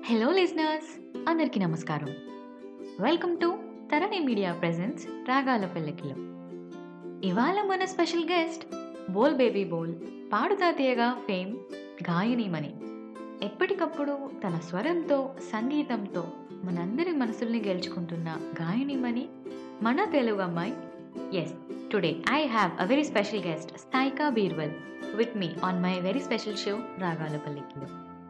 Hello listeners అందరికీ నమస్కారం welcome to Tharani media presence రాగాల పెళ్ళకిలో ఇవాళ మన special guest Bol baby Bol Paaduta Theeyaga fame గాయనీమణి ఎప్పటికప్పుడు తన స్వరంతో సంగీతంతో మనందరి మనసుల్ని గెలుచుకుంటున్న గాయనీమణి మన తెలుగు అమ్మాయి yes today I have a very special guest స్థాయికా బీర్వల్ with me on my very special show రాగాల పల్లికిలో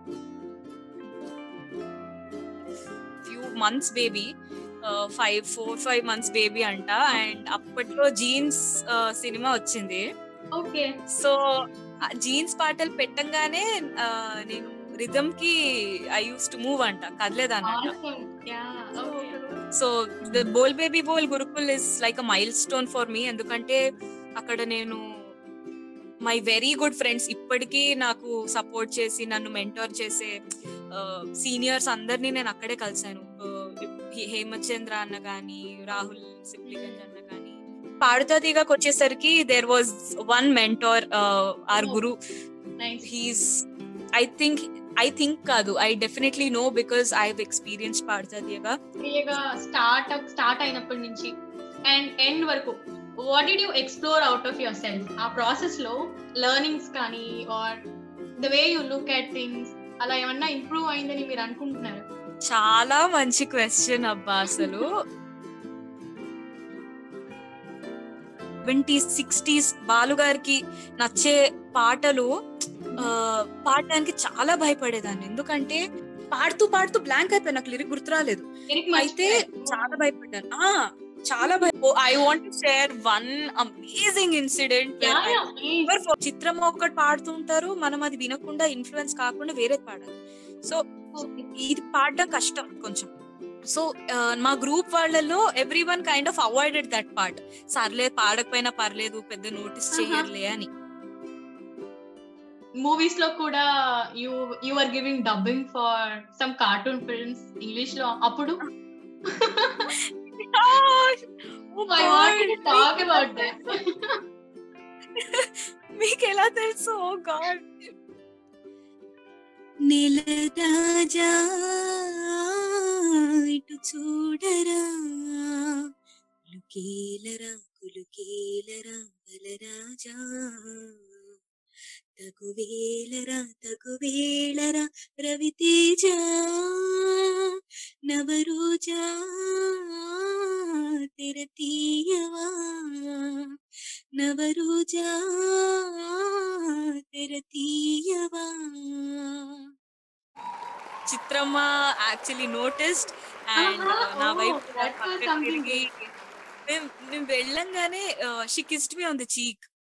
few months baby five four five months baby అంట అండ్ అప్పట్లో జీన్స్ సినిమా వచ్చింది ఓకే సో జీన్స్ పాటలు పెట్టంగానే ఆ, నేను రిథమ్ కి ఐ యూస్ టు మూవ్ అంట కదలేదన్నమాట yeah okay so the Bol baby Bol Gurukul is like a milestone for me ఎందుకంటే అక్కడ నేను మై వెరీ గుడ్ ఫ్రెండ్స్ ఇప్పటికీ నాకు సపోర్ట్ చేసి నన్ను మెంటర్ చేసే సీనియర్స్ అందరినీ నేను అక్కడే కలిసాను Uh, హేమచంద్ర అన్న గాని రాహుల్ సిప్లిగంజ్ అన్న గాని పాడుతా తీగకు వచ్చేసరికి there was one mentor or guru nice he's I think I think కాదు I definitely no because I have experience Paaduta Theeyaga క్లియర్గా స్టార్ట్ స్టార్ట్ అయినప్పటి నుంచి అండ్ ఎండ్ వరకు what did you explore out of yourself ఆ ప్రాసెస్ లో learnings కానీ are the way you look at things అలా ఏమన్నా ఇంప్రూవ్ అయిందని మీరు అనుకుంటున్నారు చాలా మంచి క్వశ్చన్ అబ్బా అసలు ట్వంటీస్ సిక్స్టీస్ బాలు గారికి నచ్చే పాటలు ఆ, పాడడానికి చాలా భయపడేదాన్ని ఎందుకంటే పాడుతూ పాడుతూ బ్లాంక్ అయిపోయి నాకు లిరిక్ గుర్తురాలేదు అయితే చాలా భయపడ్డాను ఆ చాలా భయ I want share one amazing incident చిత్రం ఒకటి పాడుతుంటారు మనం అది వినకుండా ఇన్ఫ్లుయెన్స్ కాకుండా వేరే పాడాలి సో ఇది పాడడం కష్టం కొంచెం సో మా గ్రూప్ వాళ్ళలో every one kind of avoided that part సర్లే పాడకపోయినా పర్లేదు పెద్ద నోటీస్ Uh-huh. చేయర్లే అని మూవీస్ లో కూడా you you are giving dubbing for some cartoon films English లో అప్పుడు Oh I want to talk about that మీకు ఎలా తెలుసు ఓ గాడ్ నెల రాజా ఇటు చూడరా కులుకేలరా కులుకేలరా బలరాజా తగువేలరా తగువేలరా రవితేజ నవరోజా తెర తీయవా నవరోజా తెర తీయవా చిత్రమ్మ యాక్చువల్లీ నోటిస్డ్ అండ్ Uh-huh. నా Oh, వైపు that was పక్కకి something తిరిగి మేము మేము వెళ్ళంగానే she kissed me on the చీక్